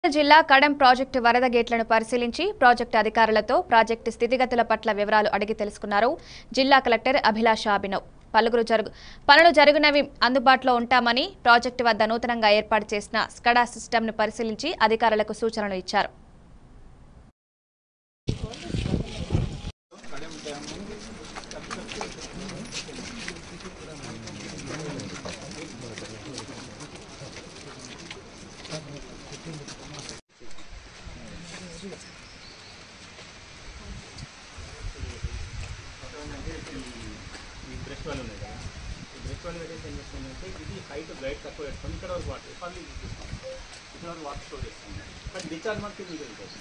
జిల్లా కడెం ప్రాజెక్టు వరద గేట్లను పరిశీలించి ప్రాజెక్టు అధికారులతో ప్రాజెక్టు స్థితిగతుల పట్ల వివరాలు అడిగి తెలుసుకున్నారు జిల్లా కలెక్టర్ అభిలాష అభినవ్ పలువురు జరుగు పనులు జరిగినవి అందుబాటులో ఉంటామని ప్రాజెక్టు వద్ద నూతనంగా ఏర్పాటు చేసిన స్కడా సిస్టమ్ను పరిశీలించి అధికారులకు సూచనలు ఇచ్చారు ఈ బ్రష్ వాళ్ళు ఉన్నాయి కదా ఈ బ్రష్ వాళ్ళు పెట్టేసి ఏం చేస్తుందంటే ఇది హైట్ గైడ్ తక్కువ పెట్టుకొని ఇక్కడ వరకు వాటర్ పర్లేదు చూపిస్తాం ఇక్కడ వరకు వాటర్ స్టోర్ చేస్తాం కానీ డిశ్చార్జ్ మాత్రం ఇది వెళ్తుంది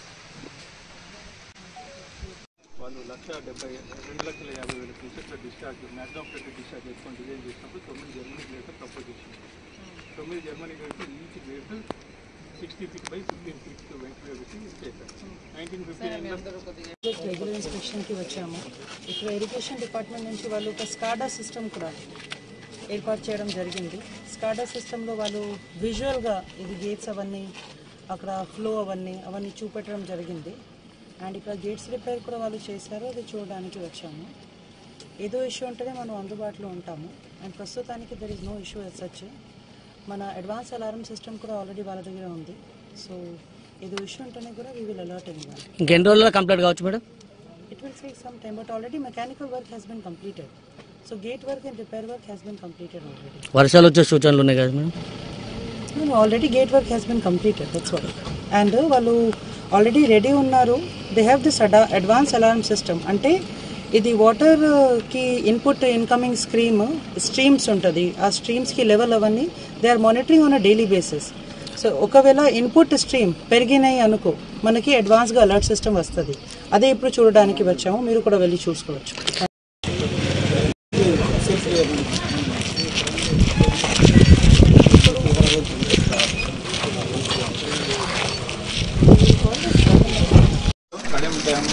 వాళ్ళు లక్ష డెబ్బై రెండు లక్షల యాభై వేల క్యూసెక్ల డిశ్చార్జ్ మ్యాక్సిమం పెట్టి డిశ్చార్జ్ చేసుకొని డిజైన్ చేసినప్పుడు తొమ్మిది జర్మనీ గేట్ ప్రపోజ్ చేసింది తొమ్మిది Germany gate each gate sixty feet by fifteen feet ventilator చేశారు నైన్టీన్ ఫిఫ్టీ ప్రాజెక్ట్ రెగ్యులర్ ఇన్స్పెక్షన్కి వచ్చాము ఇక్కడ ఇరిగేషన్ డిపార్ట్మెంట్ నుంచి వాళ్ళు ఒక స్కాడా సిస్టమ్ కూడా ఏర్పాటు చేయడం జరిగింది స్కాడా సిస్టంలో వాళ్ళు విజువల్గా ఇది గేట్స్ అవన్నీ అక్కడ ఫ్లో అవన్నీ అవన్నీ చూపెట్టడం జరిగింది అండ్ ఇక్కడ గేట్స్ రిపేర్ కూడా వాళ్ళు చేశారు అది చూడడానికి వచ్చాము ఏదో ఇష్యూ ఉంటేనే మనం అందుబాటులో ఉంటాము అండ్ ప్రస్తుతానికి there is no issue as such మన అడ్వాన్స్ అలారం సిస్టమ్ కూడా ఆల్రెడీ వాళ్ళ దగ్గర ఉంది సో ఏదో ఇష్యూ ఉంటేనే కూడా we will alert anyone ఇంకెన్ని రోజుల్లో కంప్లీట్ కావచ్చు madam It will take some time, but already mechanical work has been completed. So gate work and repair work has been completed already. వర్షాలు వచ్చే సూచనలు ఉన్నాయి కదా madam No, no, already gate work has been completed, that's what. And uh, వాళ్ళు already ready ఉన్నారు they have this అడా advance alarm system అంటే ఇది వాటర్కి ఇన్పుట్ ఇన్కమింగ్ స్క్రీమ్ స్ట్రీమ్స్ ఉంటుంది ఆ స్ట్రీమ్స్కి లెవెల్ అవన్నీ they are monitoring on a daily basis so ఒకవేళ ఇన్పుట్ స్ట్రీమ్ పెరిగినాయి అనుకో మనకి అడ్వాన్స్గా అలర్ట్ సిస్టమ్ వస్తుంది అదే ఇప్పుడు చూడడానికి వచ్చాము మీరు కూడా వెళ్ళి చూసుకోవచ్చు కడెం డ్యాము